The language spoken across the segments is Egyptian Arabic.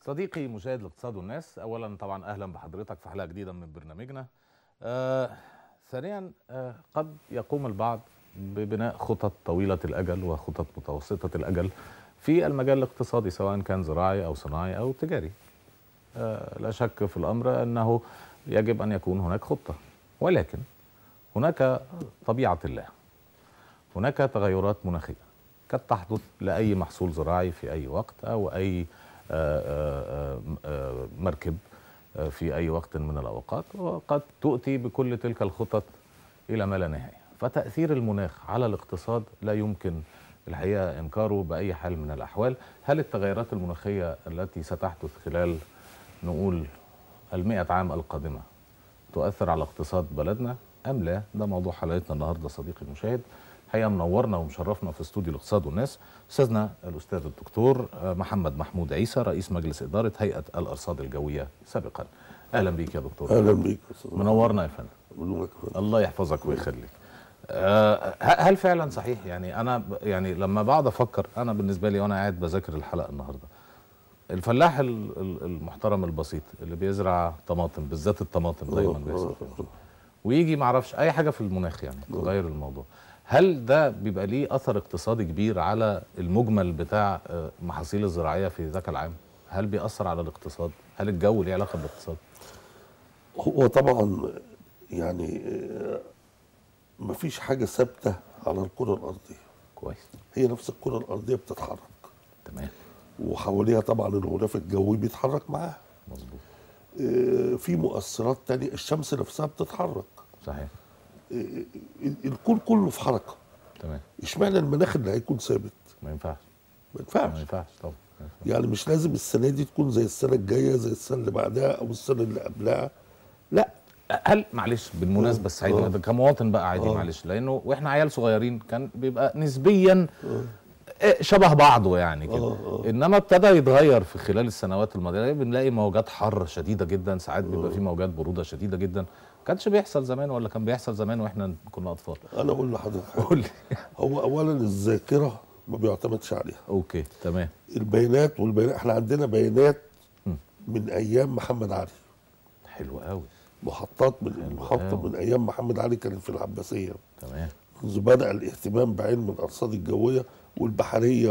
صديقي مشاهد الاقتصاد والناس اولا طبعا اهلا بحضرتك في حلقه جديده من برنامجنا آه ثانيا آه قد يقوم البعض ببناء خطط طويله الاجل وخطط متوسطه الاجل في المجال الاقتصادي سواء كان زراعي او صناعي او تجاري آه لا شك في الامر انه يجب ان يكون هناك خطه ولكن هناك طبيعه الله هناك تغيرات مناخيه قد تحدث لاي محصول زراعي في اي وقت او اي آآ آآ آآ مركب في اي وقت من الاوقات وقد تؤتي بكل تلك الخطط الى ما لا نهايه فتاثير المناخ على الاقتصاد لا يمكن الحقيقه انكاره باي حال من الاحوال هل التغيرات المناخيه التي ستحدث خلال نقول المئة عام القادمه تؤثر على اقتصاد بلدنا ام لا ده موضوع حلقتنا النهارده صديقي المشاهد الحقيقه منورنا ومشرفنا في استوديو الاقتصاد والناس استاذنا الاستاذ الدكتور محمد محمود عيسى رئيس مجلس اداره هيئه الارصاد الجويه سابقا اهلا بيك يا دكتور اهلا بيك منورنا يا فندم الله يحفظك ويخليك أه هل فعلا صحيح يعني انا يعني لما بقعد افكر انا بالنسبه لي وانا قاعد بذاكر الحلقه النهارده الفلاح المحترم البسيط اللي بيزرع طماطم بالذات الطماطم دايما بيحصل ويجي معرفش اي حاجه في المناخ يعني تغير الموضوع هل ده بيبقى ليه اثر اقتصادي كبير على المجمل بتاع محاصيل الزراعيه في ذاك العام؟ هل بيأثر على الاقتصاد؟ هل الجو ليه علاقه بالاقتصاد؟ هو طبعا يعني ما فيش حاجه ثابته على الكره الارضيه كويس هي نفس الكره الارضيه بتتحرك تمام وحواليها طبعا الغلاف الجوي بيتحرك معاها مظبوط في مؤثرات تانية الشمس نفسها بتتحرك صحيح الكون كله في حركه تمام اشمعنى المناخ اللي هيكون ثابت ما ينفعش ما ينفعش ما ينفعش طبعا يعني مش لازم السنه دي تكون زي السنه الجايه زي السنه اللي بعدها او السنه اللي قبلها لا هل معلش بالمناسبه السعيده كمواطن بقى عادي معلش لانه واحنا عيال صغيرين كان بيبقى نسبيا شبه بعضه يعني كده انما ابتدى يتغير في خلال السنوات الماضيه بنلاقي موجات حر شديده جدا ساعات بيبقى في موجات بروده شديده جدا كانش بيحصل زمان ولا كان بيحصل زمان واحنا كنا اطفال انا اقول لحضرتك قول لي هو اولا الذاكره ما بيعتمدش عليها اوكي تمام البيانات والبيانات احنا عندنا بيانات من ايام محمد علي حلو قوي محطات من محطه من ايام محمد علي كانت في العباسيه تمام منذ بدا الاهتمام بعلم الارصاد الجويه والبحريه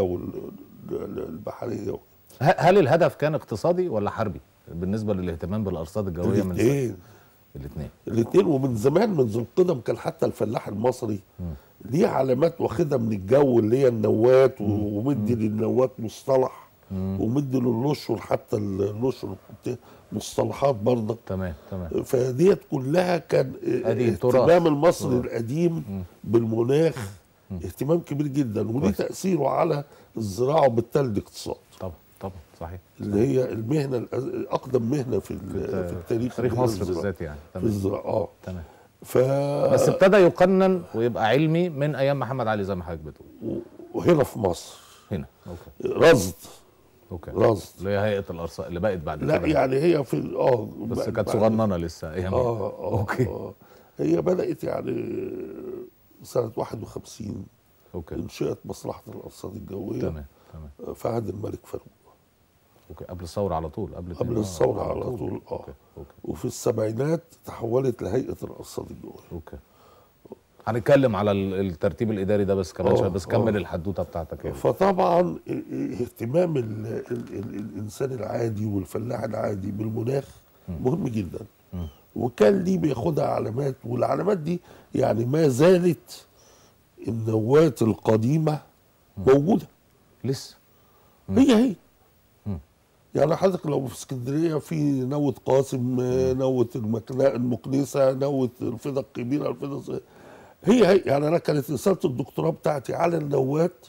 والبحريه هل الهدف كان اقتصادي ولا حربي بالنسبه للاهتمام بالارصاد الجويه من الاثنين الاثنين الاثنين ومن زمان منذ القدم كان حتى الفلاح المصري ليه علامات واخدها من الجو اللي هي النوات ومدي للنوات مصطلح ومدي للنشر حتى النشر مصطلحات برضه تمام تمام فديت كلها كان اهتمام المصري القديم بالمناخ اهتمام كبير جدا وليه تاثيره على الزراعه وبالتالي الاقتصاد طبعا طبعا صحيح اللي هي المهنه اقدم مهنه في, في التاريخ تاريخ مصر بالذات يعني تمام. في الزراعه اه تمام ف بس ابتدى يقنن ويبقى علمي من ايام محمد علي زي ما حضرتك بتقول وهنا في مصر هنا اوكي رصد اوكي رصد اللي هي هيئه الارصاد اللي بقت بعد لا كده يعني هي في اه بس كانت صغننه لسه ايام اه اه اوكي آه. هي بدات يعني سنه 51 اوكي انشئت مصلحه الارصاد الجويه تمام تمام في عهد الملك فاروق اوكي قبل الثوره على طول قبل قبل الثوره على طول اه اوكي اوكي وفي السبعينات تحولت لهيئه الارصاد الجويه اوكي هنتكلم على الترتيب الاداري ده بس كمان شويه بس كمل الحدوته بتاعتك يعني. فطبعا اهتمام ال ال ال الانسان العادي والفلاح العادي بالمناخ مهم جدا وكان ليه بياخدها علامات والعلامات دي يعني ما زالت النواه القديمه موجوده لسه هي هي يعني حضرتك لو في اسكندريه في نوة قاسم نوة المكنسه نوة الفضه الكبيره الفضه هي هي يعني انا كانت رساله الدكتوراه بتاعتي على النوات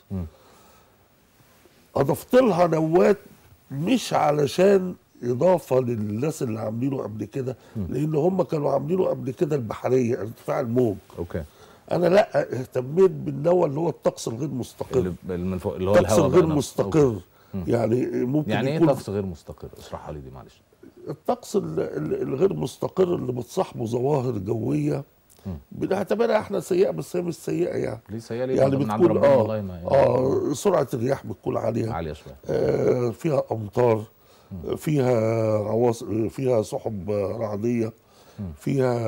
اضفت لها نوات مش علشان اضافه للناس اللي عاملينه قبل كده لان هم كانوا عاملينه قبل كده البحريه ارتفاع الموج اوكي انا لا اهتميت بالنوى اللي هو الطقس الغير مستقر اللي من فوق اللي هو الطقس الهواء الغير مستقر يعني ممكن يعني ايه يكون طقس غير مستقر اشرحها لي دي معلش الطقس ال- ال- الغير مستقر اللي بتصاحبه ظواهر جويه بنعتبرها احنا سيئه بس هي مش سيئه يعني ليه سيئه ليه يعني ده من عند بتكون ربنا اه والله ما اه سرعه الرياح بتكون عاليه عاليه شويه آه فيها امطار فيها عواص فيها سحب رعديه فيها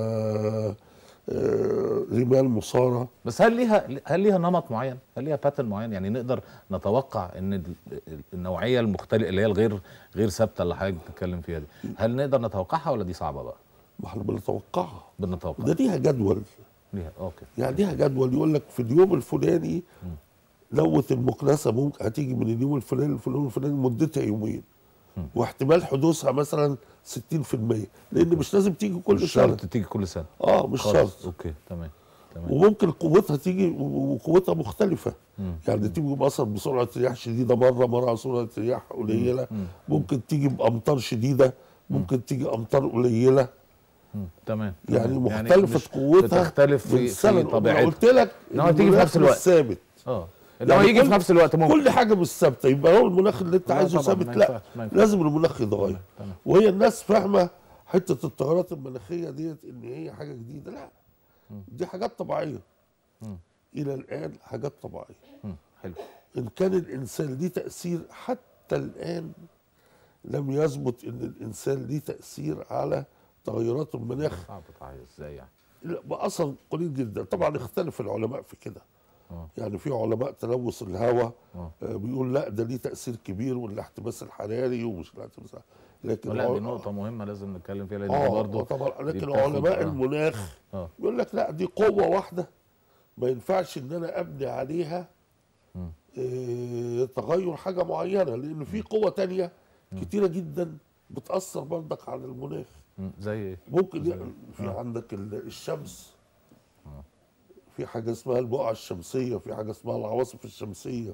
آه، رمال مصاره بس هل ليها هل ليها نمط معين؟ هل ليها باترن معين؟ يعني نقدر نتوقع ان ال- ال- النوعيه المختلفه اللي هي الغير غير ثابته اللي حضرتك بتتكلم فيها دي، هل نقدر نتوقعها ولا دي صعبه بقى؟ ما احنا بنتوقعها بنتوقع ده ليها جدول ليها اوكي يعني ليها جدول يقول لك في اليوم الفلاني لوث المكنسه ممكن هتيجي من اليوم الفلاني الفلاني الفلاني مدتها يومين واحتمال حدوثها مثلا 60% لان مش لازم تيجي كل مش سنه شرط تيجي كل سنه اه مش خالص شرط اوكي تمام تمام وممكن قوتها تيجي وقوتها مختلفه يعني تيجي مثلا بسرعه رياح شديده مره مره سرعه رياح قليله ممكن تيجي بامطار شديده ممكن تيجي امطار قليله مم. تمام يعني تمام. مختلفه مش قوتها بتختلف من في, سنة في لأخرى. أنا طبيعتها قلت لك إن هو تيجي في نفس المناخ مش الوقت. ثابت اه انما يعني يجي كل- في نفس الوقت ممكن كل حاجه مش ثابته يبقى هو المناخ اللي انت لا عايزه طبعاً، ثابت ما لا ينفعش، ما ينفعش. لازم المناخ يتغير تمام. وهي الناس فاهمه حته التغيرات المناخيه ديت ان هي حاجه جديده لا دي حاجات طبيعيه الى الان حاجات طبيعيه مم. حلو ان كان الانسان ليه تاثير حتى الان لم يثبت ان الانسان ليه تاثير على تغيرات المناخ صعب تعالى ازاي يعني لا بقى اصلا قليل جدا طبعا اختلف العلماء في كده آه. يعني في علماء تلوث الهواء آه. آه بيقول لا ده ليه تاثير كبير والاحتباس الحراري ومش الاحتباس الحراري. لكن لا دي الع- نقطه مهمه لازم نتكلم فيها لان اه دي آه، برضه طبعا دي لكن بتاخد- علماء آه. المناخ اه بيقول لك لا دي قوه واحده ما ينفعش ان انا ابني عليها آه تغير حاجه معينه لان في قوه تانية كتيره جدا بتاثر برضك على المناخ مم. زي ايه؟ ممكن يعمل في عندك ال- الشمس في حاجه اسمها البقعه الشمسيه في حاجه اسمها العواصف الشمسيه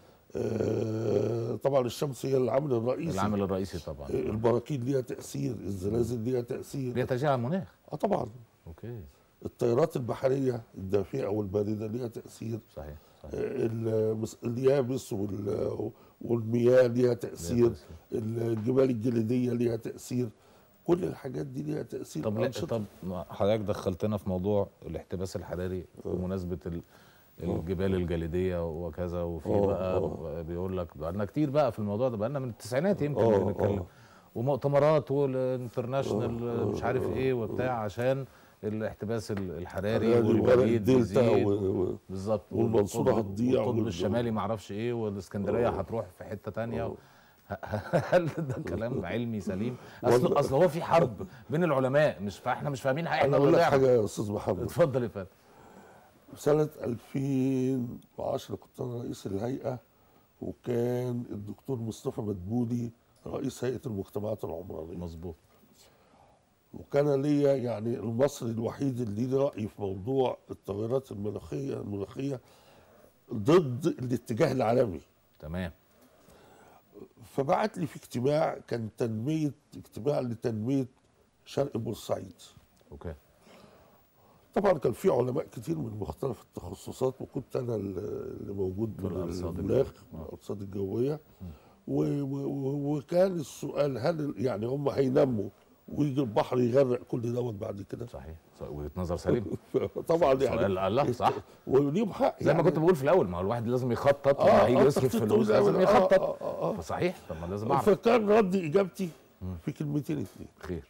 آه طبعا الشمس هي العامل الرئيسي العامل الرئيسي طبعا آه، البراكين ليها تاثير الزلازل ليها تاثير ليها تاثير على المناخ اه طبعا اوكي التيارات البحريه الدافئه والبارده ليها تاثير صحيح صحيح آه، المس- اليابس وال- والمياه ليها تاثير تأثير. الجبال الجليديه ليها تاثير كل الحاجات دي ليها تاثير طب ليه أنشطة. طب ما حضرتك دخلتنا في موضوع الاحتباس الحراري بمناسبه ال- الجبال الجليديه وكذا وفي آه، بقى آه. بيقول لك بقالنا كتير بقى في الموضوع ده بقالنا من التسعينات يمكن آه، بنتكلم آه. ومؤتمرات والانترناشونال مش عارف ايه وبتاع عشان الاحتباس ال- الحراري يعني وغرق والجليد الدلتا بيزيد و- و- بالظبط والمنصورة والقطب- هتضيع والقطب وال- الشمالي معرفش ايه والاسكندريه هتروح في حته تانية هل ده كلام علمي سليم؟ اصل والله- اصل هو في حرب بين العلماء مش فاحنا مش فاهمين حاجه انا احنا اقول لك بنضيع حاجه يا استاذ محمد اتفضل يا فندم سنه 2010 كنت انا رئيس الهيئه وكان الدكتور مصطفى مدبولي رئيس هيئه المجتمعات العمرانيه مظبوط وكان ليا يعني المصري الوحيد اللي ليه راي في موضوع التغيرات المناخيه المناخيه ضد الاتجاه العالمي تمام فبعت لي في اجتماع كان تنميه اجتماع لتنميه شرق بورسعيد اوكي طبعا كان في علماء كتير من مختلف التخصصات وكنت انا اللي موجود في الأرصاد المناخ الجوية. الارصاد الجويه و- و- و- وكان السؤال هل يعني هم هينموا ويجي البحر يغرق كل دوت بعد كده صحيح ص- وجهه نظر سليمه طبعا يعني سؤال الله صح وليهم حق زي ما يعني كنت بقول في الاول ما هو الواحد لازم يخطط آه، لما هيجي آه، يصرف تخطيط فلوس طويل أوي. لازم آه، يخطط آه، آه، آه. فصحيح طب ما لازم اعرف فكان رد اجابتي في كلمتين اتنين خير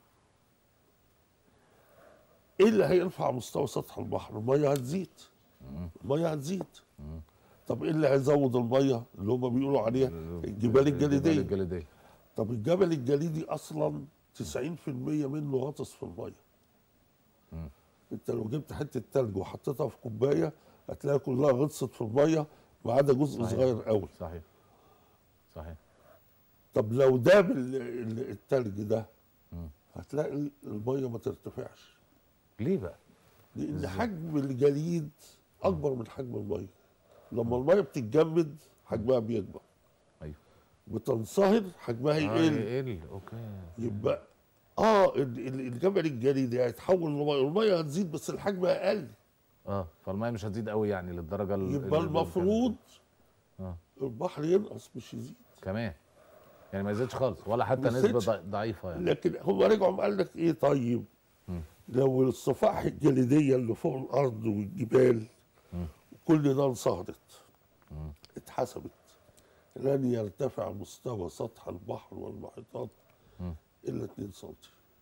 ايه اللي هيرفع مستوى سطح البحر؟ الميه هتزيد الميه هتزيد طب ايه اللي هيزود الميه اللي هم بيقولوا عليها الجبال الجليديه الجليديه طب الجبل الجليدي اصلا 90% منه غطس في الميه انت لو جبت حته تلج وحطيتها في كوبايه هتلاقي كلها غطست في الميه ما عدا جزء صحيح. صغير قوي صحيح صحيح طب لو داب ال- ال- التلج ده هتلاقي الميه ما ترتفعش ليه بقى؟ لان حجم الجليد اكبر من حجم الميه لما الميه بتتجمد حجمها بيكبر ايوه بتنصهر حجمها آه، يقل يقل اوكي يبقى اه ال- ال- الجبل الجليدي هيتحول لميه الميه هتزيد بس الحجم اقل اه فالميه مش هتزيد قوي يعني للدرجه ال- يبقى اللي- المفروض اه البحر ينقص مش يزيد كمان يعني ما يزيدش خالص ولا حتى ما نسبه يزيدش. ضع- ضعيفه يعني لكن هم رجعوا قال لك ايه طيب لو الصفائح الجليديه اللي فوق الارض والجبال كل ده انصهرت اتحسبت لن يرتفع مستوى سطح البحر والمحيطات الا 2 سم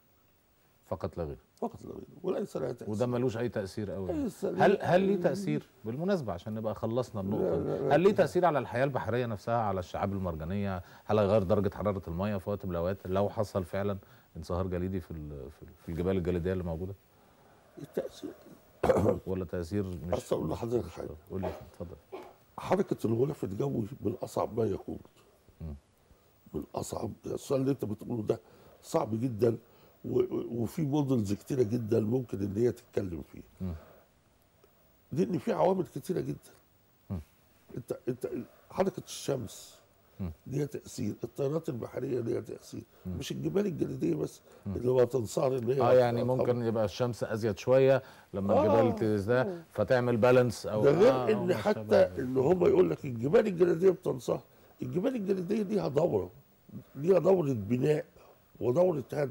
فقط لا غير فقط لا غير وليس لها تاثير وده ملوش اي تاثير قوي ليس هل ليه- هل ليه تاثير بالمناسبه عشان نبقى خلصنا النقطه لا، دي لا، لا. هل ليه تاثير على الحياه البحريه نفسها على الشعاب المرجانيه هل هيغير درجه حراره الميه في وقت من الاوقات لو حصل فعلا انصهار جليدي في ال- في ال- في الجبال الجليديه اللي موجوده التاثير ولا تاثير مش بس اقول لحضرتك حاجه قول لي اتفضل حركه الغلاف الجوي من اصعب ما يكون من اصعب السؤال اللي انت بتقوله ده صعب جدا و- و- وفي مودلز كتيره جدا ممكن ان هي تتكلم فيه لان في عوامل كتيره جدا انت انت حركه الشمس ليها تاثير الطيارات البحريه ليها تاثير مش الجبال الجليديه بس اللي هو تنصهر ان هي اه يعني ممكن يبقى الشمس ازيد شويه لما آه. الجبال تزداد فتعمل بالانس او ده غير آه أو ان ما حتى شابه. ان هم يقول لك الجبال الجليديه بتنصهر الجبال الجليديه ليها دوره ليها دوره بناء ودوره هدم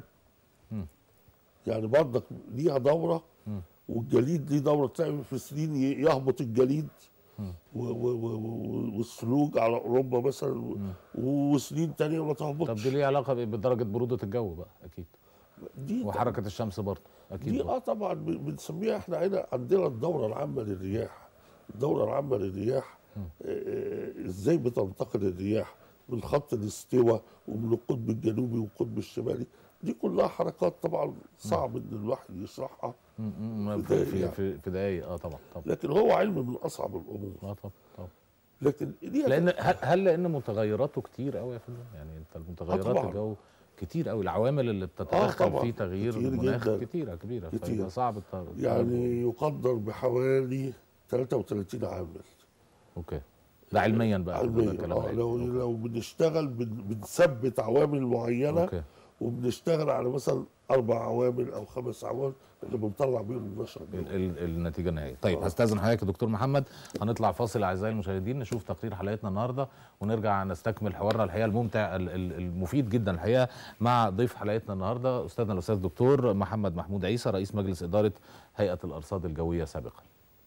يعني برضك ليها دوره والجليد ليه دوره تلاقي في سنين ي- يهبط الجليد و- و- و- و- والثلوج على اوروبا مثلا و- وسنين تانية ما طب تهبطش دي ليه علاقه ب- بدرجه بروده الجو بقى اكيد دي وحركه الشمس برضه اكيد دي برضه. اه طبعا ب- بنسميها احنا هنا عندنا الدوره العامه للرياح الدوره العامه للرياح آه، آه، ازاي بتنتقل الرياح من خط الاستواء ومن القطب الجنوبي والقطب الشمالي دي كلها حركات طبعا صعب ان الواحد يشرحها م- م- في في في دقايق. في, في دقايق اه طبعا طبعا لكن هو علم من اصعب الامور اه طبعا طبعا لكن ليها لان هل, هل لان متغيراته كتير قوي يا فندم يعني انت المتغيرات طبعاً. الجو كتير قوي العوامل اللي بتتدخل طبعاً. في تغيير كتير المناخ جداً. كتيره كبيره كتير. فيبقى صعب الت- يعني يقدر بحوالي 33 عامل اوكي ده علميا بقى ده علميا كلام اه علمي. لو أوكي. لو بنشتغل بن- بنثبت عوامل معينه اوكي وبنشتغل على مثلا اربع عوامل او خمس عوامل اللي بنطلع بيهم النشر ال- ال- النتيجه النهائيه طيب هستاذن حضرتك يا دكتور محمد هنطلع فاصل اعزائي المشاهدين نشوف تقرير حلقتنا النهارده ونرجع نستكمل حوارنا الحقيقه الممتع ال- ال- المفيد جدا الحقيقه مع ضيف حلقتنا النهارده استاذنا الاستاذ الدكتور محمد محمود عيسى رئيس مجلس اداره هيئه الارصاد الجويه سابقا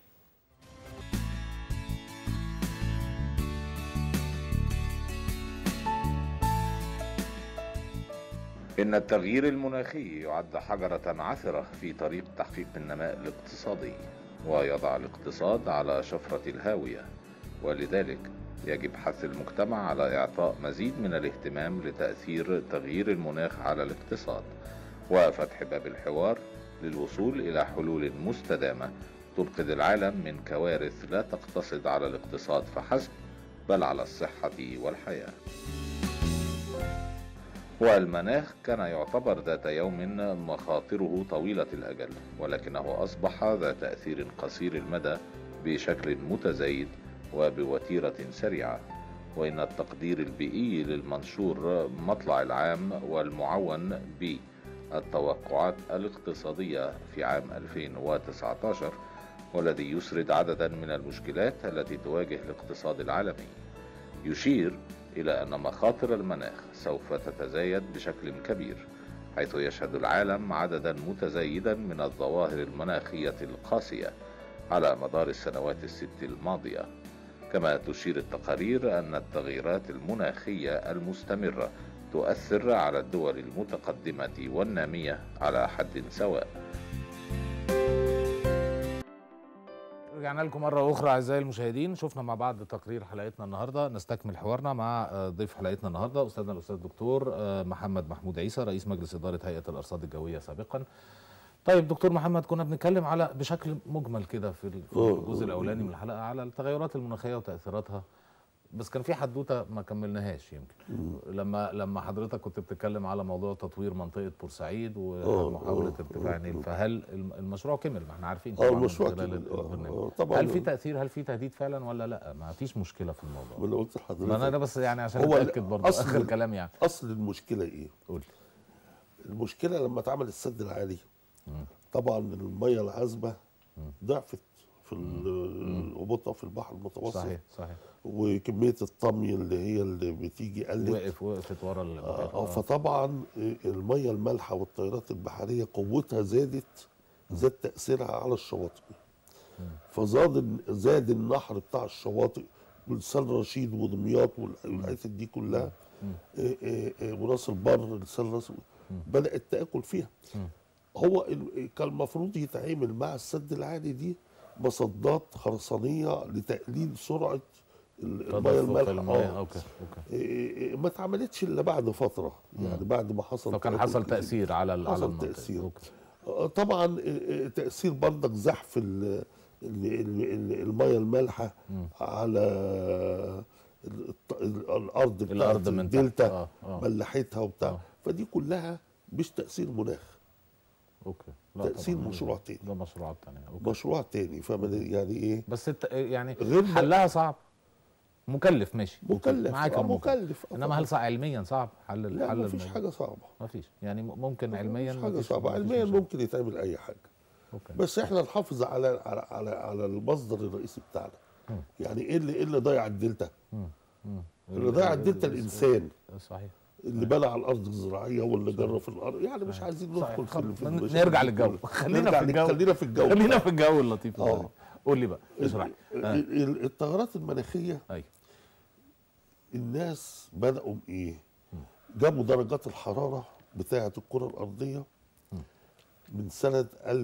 إن التغيير المناخي يعد حجرة عثرة في طريق تحقيق النماء الاقتصادي ويضع الاقتصاد على شفرة الهاوية ولذلك يجب حث المجتمع على إعطاء مزيد من الاهتمام لتأثير تغيير المناخ على الاقتصاد وفتح باب الحوار للوصول إلى حلول مستدامة تنقذ العالم من كوارث لا تقتصد على الاقتصاد فحسب بل على الصحة والحياة والمناخ كان يعتبر ذات يوم مخاطره طويلة الأجل ولكنه أصبح ذا تأثير قصير المدى بشكل متزايد وبوتيرة سريعة وإن التقدير البيئي للمنشور مطلع العام والمعون بالتوقعات الاقتصادية في عام 2019 والذي يسرد عددا من المشكلات التي تواجه الاقتصاد العالمي يشير إلى أن مخاطر المناخ سوف تتزايد بشكل كبير حيث يشهد العالم عددا متزايدا من الظواهر المناخية القاسية على مدار السنوات الست الماضية كما تشير التقارير أن التغييرات المناخية المستمرة تؤثر على الدول المتقدمة والنامية على حد سواء رجعنا لكم مرة أخرى أعزائي المشاهدين شفنا مع بعض تقرير حلقتنا النهاردة نستكمل حوارنا مع آه، ضيف حلقتنا النهاردة أستاذنا الأستاذ الدكتور آه، محمد محمود عيسى رئيس مجلس إدارة هيئة الأرصاد الجوية سابقا طيب دكتور محمد كنا بنتكلم على بشكل مجمل كده في ال- في آه، الجزء آه، الأولاني من الحلقة على التغيرات المناخية وتأثيراتها بس كان في حدوته ما كملناهاش يمكن لما لما حضرتك كنت بتتكلم على موضوع تطوير منطقه بورسعيد ومحاوله آه، ارتفاع النيل فهل الم- المشروع كمل ما احنا عارفين اه طبعاً من المشروع خلال كده آه، البرنامج. آه، طبعا هل في تاثير هل في تهديد فعلا ولا لا ما فيش مشكله في الموضوع ما انا قلت ما انا لحضرتك ده بس يعني عشان هو اتاكد برضه أصل- اخر كلام يعني اصل المشكله ايه؟ قول المشكله لما اتعمل السد العالي طبعا الميه العذبه ضعفت في ال- هبوطها في البحر المتوسط صحيح صحيح وكميه الطمي اللي هي اللي بتيجي قلت وقف وقفت ورا المحيط آه، فطبعا الميه المالحه والطيارات البحريه قوتها زادت زاد تاثيرها على الشواطئ فزاد زاد النحر بتاع الشواطئ ولسان رشيد ودمياط وال- والحتت دي كلها إيه إيه إيه وراس البر لسان راس بدات تاكل فيها هو ال- كان المفروض يتعامل مع السد العالي دي مصدات خرسانيه لتقليل سرعه ال- الميه تدفق المالحه المياه آه. اوكي اوكي إيه إيه ما اتعملتش الا بعد فتره يعني بعد ما حصل فكان تآكل حصل كتير. تاثير على ال- على حصل المنطقه تأثير. أوكي. آه، طبعا آه، آه، تاثير برضك زحف ال- ال- ال- ال- الميه المالحه على ال- الط- ال- الارض بتاعت الأرض من تحت. الدلتا آه، آه. ملحتها وبتاع آه. فدي كلها مش تاثير مناخ اوكي لا تأثير طبعاً. مشروع تاني. ده مشروع تاني اوكي مشروع تاني فمن يعني ايه بس الت... يعني غير- حلها صعب مكلف ماشي مكلف معاك آه، أنا مكلف آه، انما طبعاً. هل صعب علميا صعب حل لا حل ما فيش الموضوع؟ حاجه صعبه ما فيش يعني م- ممكن علميا مفيش حاجه مفيش- صعبه مفيش علميا مشاكل. ممكن يتعمل اي حاجه اوكي بس احنا نحافظ على على على, على المصدر الرئيسي بتاعنا يعني ايه اللي ايه اللي ضيع الدلتا مم. اللي ضيع الدلتا الانسان صحيح اللي بنى على الارض الزراعيه واللي جرى في الارض يعني مش عايزين صحيح. ندخل في, ال- في خل- المشاكل نرجع دي للجو كلها. خلينا نرجع في لل- الجو خلينا في الجو خلينا في الجو اللطيف آه. ده. قول لي بقى اشرح لي آه. ال- ال- التغيرات المناخيه ايوه الناس بداوا بايه؟ جابوا درجات الحراره بتاعه الكره الارضيه من سنه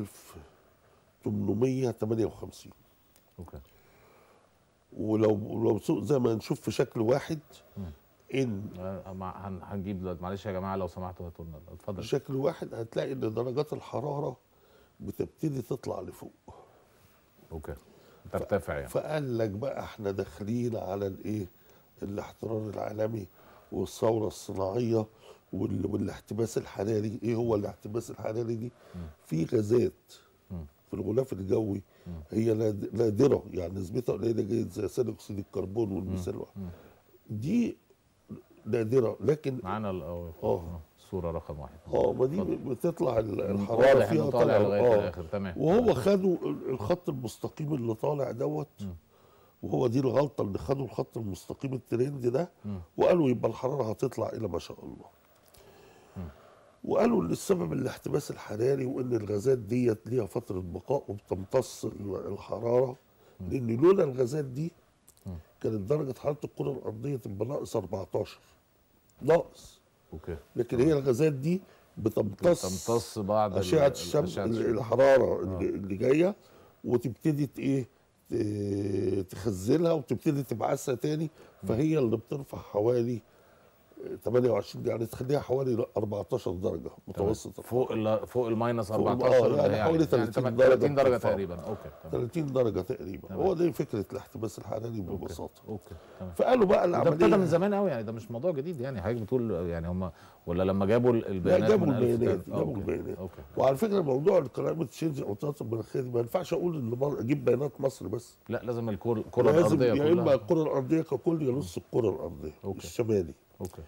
1858 اوكي ولو لو سوق زي ما نشوف في شكل واحد ان آه، مع- هن- هنجيب دلوقتي معلش يا جماعه لو سمحتوا هاتوا لنا اتفضل بشكل واحد هتلاقي ان درجات الحراره بتبتدي تطلع لفوق اوكي ترتفع يعني فقال لك بقى احنا داخلين على الايه الاحترار العالمي والثوره الصناعيه وال- والاحتباس الحراري ايه هو الاحتباس الحراري دي في غازات في الغلاف الجوي هي ناد- نادره يعني نسبتها قليله جدا زي ثاني اكسيد الكربون والمثال دي نادره لكن معانا الاول آه. الصوره رقم واحد اه ما دي اتفضل. بتطلع ال- الحراره واضح فيها انه طالع طالعة. لغايه آه. الاخر تمام وهو خدوا ال- الخط المستقيم اللي طالع دوت وهو دي الغلطه اللي خدوا الخط المستقيم الترند ده وقالوا يبقى الحراره هتطلع الى ما شاء الله وقالوا ان السبب الاحتباس الحراري وان الغازات ديت ليها فتره بقاء وبتمتص ال- الحراره لان لولا الغازات دي كانت درجه حراره الكره الارضيه تبقى ناقص 14 ناقص اوكي لكن هي الغازات دي بتمتص تمتص بعض ال- اشعه ال- الشمس أشعة ال- الشمس. الحراره اللي, اللي جايه وتبتدي ت- ايه ت- تخزنها وتبتدي تبعثها تاني فهي اللي بترفع حوالي 28 يعني تخليها حوالي 14 درجه متوسط فوق ال فوق الماينس فوق- 14 آه، اللي يعني هي حوالي 30 تم- درجة 30 درجه بترفع. تقريبا اوكي تمام 30 درجه تقريبا تمام. هو دي فكره الاحتباس الحراري ببساطه اوكي تمام فقالوا بقى ده ابتدى من العمليه زمان قوي يعني ده مش موضوع جديد يعني حضرتك بتقول يعني هم ولا لما جابوا ال- لا البيانات جابوا من ألف البيانات تل- آه، جابوا أوكي. البيانات اوكي وعلى فكره موضوع الكلايمت تشينج او التغيرات المناخيه دي ما ينفعش اقول ان مر- اجيب بيانات مصر بس لا لازم الكره الكره لازم الارضيه يا اما كلها الكره الارضيه ككل يا نص الكره الارضيه أوكي. الشمالي اوكي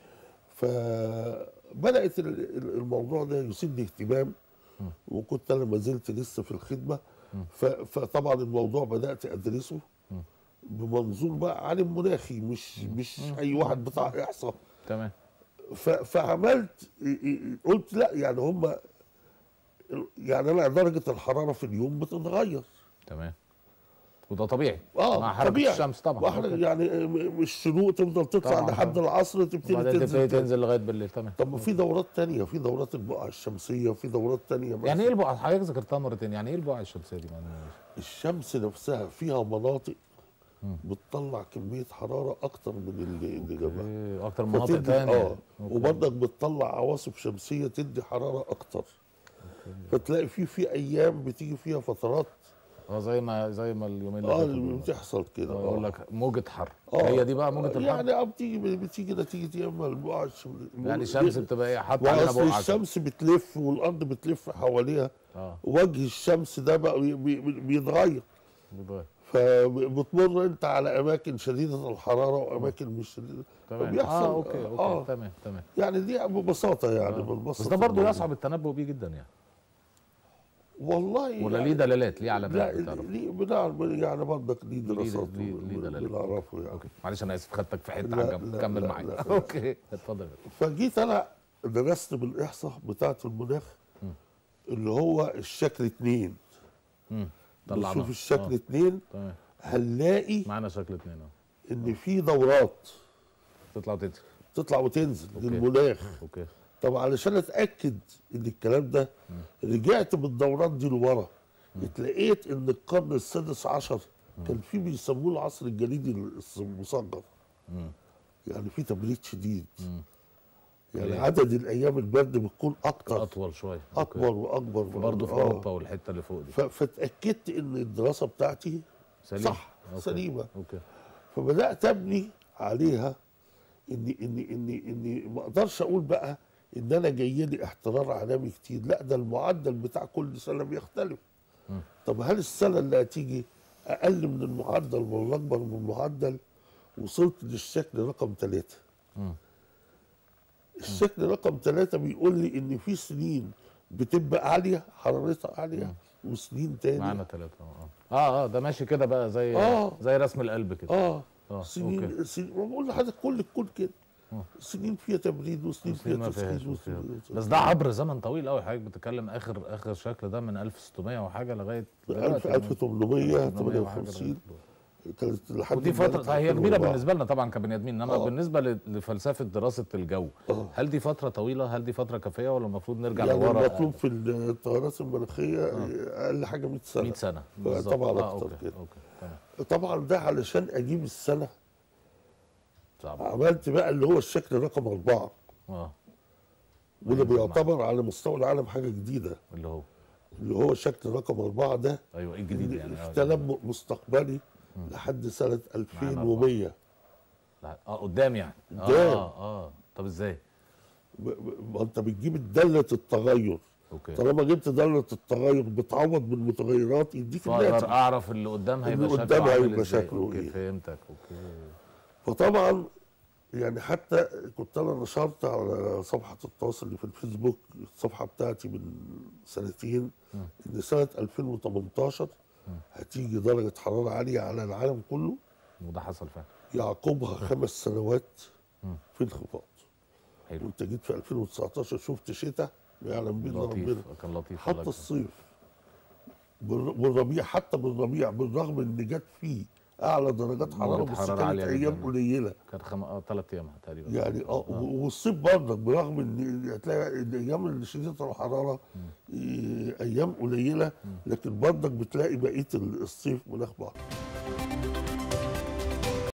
فبدات ال- ال- الموضوع ده يثير اهتمام وكنت انا ما زلت لسه في الخدمه ف- فطبعا الموضوع بدات ادرسه بمنظور بقى عالم مناخي مش مش اي واحد بتاع احصاء تمام ف- فعملت قلت لا يعني هم يعني انا درجه الحراره في اليوم بتتغير تمام وده طبيعي اه مع حركه طبيعي الشمس طبعا واحنا أوكي. يعني م- الشروق تفضل تطلع طبعاً، لحد طبعاً. العصر تبتدي وبعدين تبتدي تنزل تاني. تنزل لغايه بالليل تمام طب ما في دورات تانية في دورات البقع الشمسية وفي دورات تانية مثلا يعني ايه البقعه حضرتك ذكرتها مرتين يعني ايه البقعه الشمسيه دي معلش؟ الشمس نفسها فيها مناطق بتطلع كمية حرارة أكتر من اللي, اللي جنبها إيه اكتر من مناطق فتدي- تانية اه أوكي. وبرضك بتطلع عواصف شمسية تدي حرارة أكتر فتلاقي في في أيام بتيجي فيها فترات اه زي ما زي ما اليومين اللي اه فاتوا دول. بتحصل كده آه، يقول لك موجة حر آه. هي دي بقى موجة الحر يعني اه بتيجي بتيجي نتيجة يا اما البقع الشمسية يعني الشمس بتبقى ايه حاطه علينا واصل بقعه كده. الشمس بتلف والارض بتلف حواليها اه وجه الشمس ده بقى بي- بي- بيتغير بيتغير. فبتمر انت على اماكن شديده الحراره واماكن مش شديده تمام فبيحصل- اه اوكي اوكي آه. تمام تمام يعني دي ببساطه يعني آه. بالبساطه بس ده برضه الموضوع. يصعب التنبؤ بيه جدا يعني والله ولا يعني ليه دلالات ليه علامات لا بتعرف ليه بنعرف يعني برضك ليه دراسات ليه- ليه بن- دلالات. بنعرفه يعني اوكي معلش انا اسف خدتك في حته لا، على جنب لا، كمل لا، معايا لا. اوكي اتفضل فجيت انا درست بالاحصاء بتاعه المناخ اللي هو الشكل اتنين امم طلعناه نشوف الشكل آه. اتنين تمام هنلاقي معانا شكل اتنين اه ان في دورات تطلع وتنزل تطلع وتنزل أوكي. للمناخ اوكي طب علشان اتاكد ان الكلام ده رجعت بالدورات دي لورا اتلقيت ان القرن السادس عشر كان في بيسموه العصر الجليدي المصغر يعني في تبريد شديد يعني ليه؟ عدد الايام البرد بتكون اكتر اطول شويه اكبر واكبر برضه في آه. اوروبا والحته اللي فوق دي ف- فاتاكدت ان الدراسه بتاعتي سليم صح أوكي. سليمه اوكي فبدات ابني عليها اني اني اني اني ما اقدرش اقول بقى ان انا جاي لي احترار عالمي كتير لا ده المعدل بتاع كل سنه بيختلف طب هل السنه اللي هتيجي اقل من المعدل ولا اكبر من المعدل وصلت للشكل رقم ثلاثة الشكل رقم ثلاثة بيقول لي ان في سنين بتبقى عالية حرارتها عالية وسنين تاني معانا ثلاثه اه اه اه ده ماشي كده بقى زي آه. زي رسم القلب كده اه آه، سنين أوكي. سنين ما بقول لحضرتك كل الكل كده سنين فيها تبريد وسنين سنين فيها ما فيهاش تسخين وفيها. وسنين بس ده عبر زمن طويل قوي حضرتك بتتكلم اخر اخر شكل ده من 1600 وحاجه لغايه ألف دلوقتي. 1858 وحاجة كانت لحد ودي ما فتره قالت هي كبيره 2004. بالنسبه لنا طبعا كبني ادمين انما آه. بالنسبه ل- لفلسفه دراسه الجو آه. هل دي فتره طويله هل دي فتره كافيه ولا المفروض نرجع يعني لورا المطلوب في التغيرات المناخيه اقل حاجه 100 سنه 100 سنه طبعا آه، اكتر اوكي كده اوكي تمام طبعا ده علشان اجيب السنه صعب عملت بقى اللي هو الشكل رقم اربعه اه وده أيوة، بيعتبر على مستوى العالم حاجه جديده اللي هو اللي هو شكل رقم اربعه ده ايوه ايه الجديد يعني آه، احتلال مستقبلي لحد سنه 2100 لا، اه قدام يعني قدام. اه اه طب ازاي ب- ب- ما انت بتجيب داله التغير اوكي طالما جبت داله التغير بتعوض بالمتغيرات يديك فاقدر الناتج اعرف اللي قدام هيبقى اللي شكله قدام عامل هيبقى ازاي شكله اوكي إيه. فهمتك اوكي فطبعا يعني حتى كنت انا نشرت على صفحه التواصل اللي في الفيسبوك الصفحه بتاعتي من سنتين ان سنه 2018 هتيجي درجه حراره عاليه على العالم كله وده حصل فعلا يعقبها خمس سنوات في انخفاض حلو وانت جيت في 2019 شفت شتاء ما يعلم به إلا ربنا لطيف كان لطيف والله حتى كان. الصيف بالر- بالربيع حتى بالربيع بالرغم ان جت فيه اعلى درجات حراره درجة بس حرارة كانت عالية ايام جداً. قليله كان خم... اه ثلاث ايام تقريبا يعني اه و- والصيف برضك برغم ان هتلاقي الايام اللي شديده الحراره إيه، ايام قليله لكن برضك بتلاقي بقيه الصيف مناخ بعض